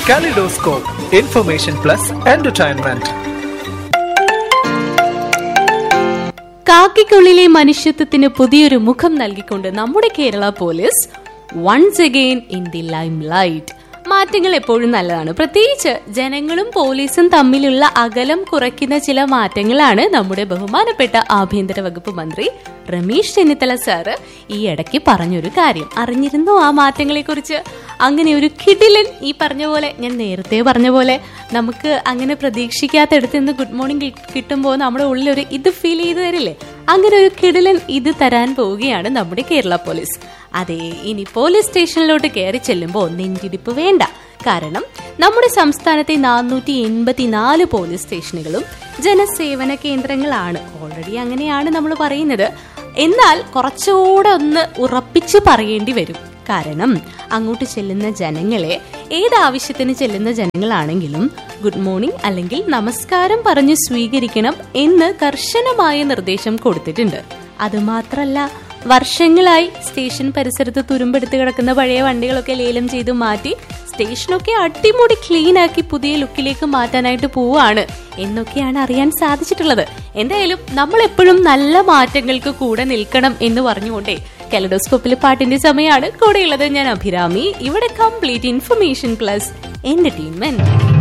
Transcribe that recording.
Kaleidoscope, information plus entertainment. കാക്കിക്കുള്ളിലെ മനുഷ്യത്വത്തിന് പുതിയൊരു മുഖം നൽകിക്കൊണ്ട് നമ്മുടെ Kerala police once again in the limelight മാറ്റങ്ങൾ എപ്പോഴും നല്ലതാണ് പ്രത്യേകിച്ച് ജനങ്ങളും പോലീസും തമ്മിലുള്ള അകലം കുറയ്ക്കുന്ന ചില മാറ്റങ്ങളാണ് നമ്മുടെ ബഹുമാനപ്പെട്ട ആഭ്യന്തര വകുപ്പ് മന്ത്രി രമേശ് ചെന്നിത്തല സാറ് ഈ ഇടയ്ക്ക് പറഞ്ഞൊരു കാര്യം അറിഞ്ഞിരുന്നോ ആ മാറ്റങ്ങളെ കുറിച്ച് അങ്ങനെ ഒരു കിടിലൻ ഈ പറഞ്ഞ പോലെ ഞാൻ നേരത്തെ പറഞ്ഞ പോലെ നമുക്ക് അങ്ങനെ പ്രതീക്ഷിക്കാത്തടത്ത് നിന്ന് ഗുഡ് മോർണിംഗ് കിട്ടുമ്പോൾ നമ്മുടെ ഉള്ളിൽ ഒരു ഇത് ഫീൽ ചെയ്ത് തരില്ലേ അങ്ങനെ ഒരു കിടിലൻ ഇത് തരാൻ പോവുകയാണ് നമ്മുടെ കേരള പോലീസ് അതെ ഇനി പോലീസ് സ്റ്റേഷനിലോട്ട് കയറി ചെല്ലുമ്പോൾ നെഞ്ചിടിപ്പ് വേണ്ട കാരണം നമ്മുടെ സംസ്ഥാനത്തെ നാനൂറ്റി എൺപത്തിനാല് പോലീസ് സ്റ്റേഷനുകളും ജനസേവന കേന്ദ്രങ്ങളാണ് ഓൾറെഡി അങ്ങനെയാണ് നമ്മൾ പറയുന്നത് എന്നാൽ കുറച്ചുകൂടെ ഒന്ന് ഉറപ്പിച്ച് പറയേണ്ടി വരും കാരണം അങ്ങോട്ട് ചെല്ലുന്ന ജനങ്ങളെ ഏത് ആവശ്യത്തിന് ചെല്ലുന്ന ജനങ്ങളാണെങ്കിലും ഗുഡ് മോർണിംഗ് അല്ലെങ്കിൽ നമസ്കാരം പറഞ്ഞ് സ്വീകരിക്കണം എന്ന് കർശനമായ നിർദ്ദേശം കൊടുത്തിട്ടുണ്ട് അതുമാത്രല്ല വർഷങ്ങളായി സ്റ്റേഷൻ പരിസരത്ത് തുരുമ്പെടുത്ത് കിടക്കുന്ന പഴയ വണ്ടികളൊക്കെ ലേലം ചെയ്ത് മാറ്റി സ്റ്റേഷനൊക്കെ അടിമുടി ക്ലീൻ ആക്കി പുതിയ ലുക്കിലേക്ക് മാറ്റാനായിട്ട് പോവാണ് എന്നൊക്കെയാണ് അറിയാൻ സാധിച്ചിട്ടുള്ളത് എന്തായാലും നമ്മൾ എപ്പോഴും നല്ല മാറ്റങ്ങൾക്ക് കൂടെ നിൽക്കണം എന്ന് പറഞ്ഞുകൊണ്ടേ കലഡോസ്കോപ്പിലെ പാട്ടിന്റെ സമയമാണ് കൂടെയുള്ളത് ഞാൻ അഭിരാമി ഇവിടെ കംപ്ലീറ്റ് ഇൻഫർമേഷൻ പ്ലസ് എന്റർടൈൻമെന്റ്